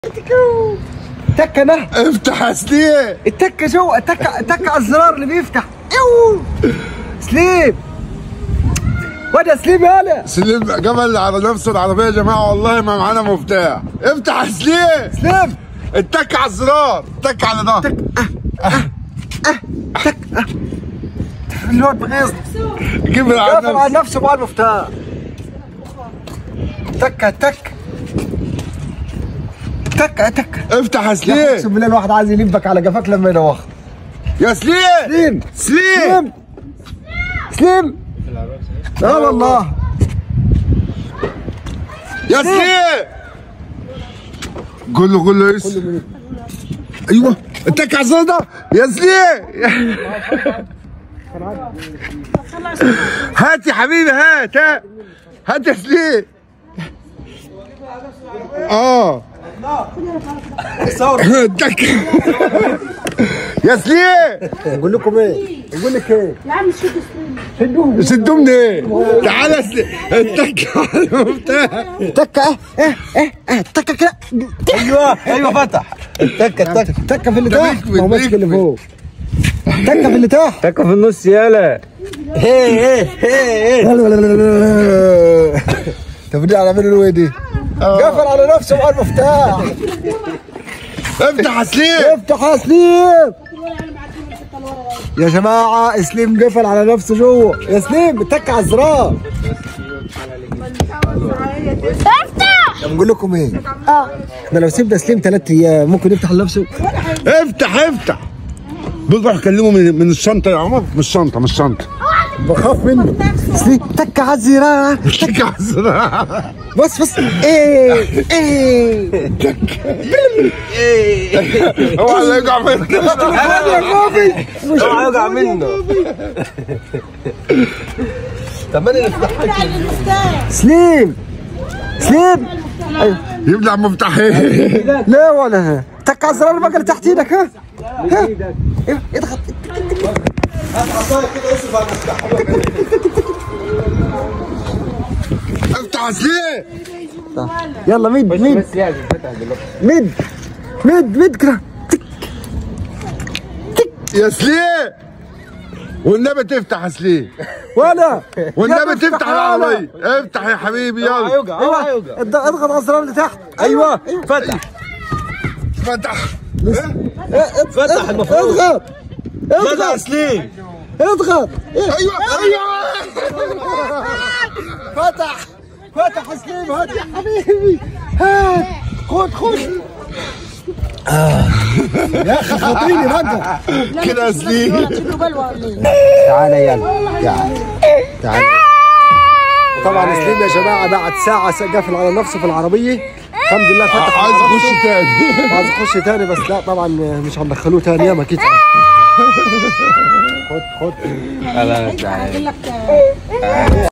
تكه ده افتح يا سليم التكه جوه التكه التكه على الزرار اللي بيفتح يو سليم واد يا سليم يالا سليم جبل على نفسه العربيه يا جماعه والله ما معانا مفتاح افتح يا سليم سليم اتك على الزرار اتك على ظهر الواد بغيظ جيب قافل على على نفسه نفسه مع المفتاح تكه تك تكه تكه افتح يا اقسم سليم بالله الواحد عايز يلبك على قفاك لما يدوخ يا سليم سليم سليم سليم سليم اه والله يا سليم قول له قول له يس ايوه اتك على الزرار ده يا سليم هات يا حبيبي هات ها هات يا سليم اه اتك يا سليم نقول لكم ايه نقول لك ايه يا عم شو تسوي سدوم ايه تعال يا سليم اتك على المفتاح تكه اه اه اه تكه كده ايوه ايوه فتح تكه تكه تكه في اللي ده تحت بيكبت، ما هو ماسك اللي بيكبت. فوق تكه في اللي تحت تكه في النص يالا هي هي هي هي طب دي على مين دي قفل على نفسه مع المفتاح افتح يا سليم افتح يا سليم يا جماعة سليم قفل على نفسه جوه يا سليم اتك على الزرار افتح نقول لكم ايه اه احنا لو سيبنا سليم ثلاث ايام ممكن يفتح لنفسه افتح افتح بص روح كلمه من من الشنطه يا عمر من الشنطه من الشنطه بخاف منه سليم تك على الزرار اتك على الزرار بص بص ايه ايه هو اللي يقع منك يا غبي اوعى يوجع منه طب انا اللي فتحت سليم سليم يبلع مفتاحين لا ولا تك على الزرار بقى اللي تحت ايدك ها ها إيه، اضغط افتح يا سليم يلا مد مد بس لازم فتح دلوقتي مد مد مد كده يا سليم والنبي تفتح يا سليم ولا والنبي يا تفتح العربيه افتح يا حبيبي اوعى يلا يوجع اوعى يوجع اضغط اضغط على الزرار اللي تحت ايوه فتح فتح فتح المفروض اضغط فتح اضغط سليم اضغط ايوه ايوه فتح فتح سليم هات يا حبيبي هات خد خد يا اخي خاطريني بقى كده يا سليم تعال يلا تعال تعال طبعا سليم يا جماعه بعد ساعه قافل على نفسه في العربيه الحمد لله فتح عايز على اخش نفسه. تاني عايز يخش تاني بس لا طبعا مش هندخلوه تاني ياما اكيد خد خد خلاص تعالى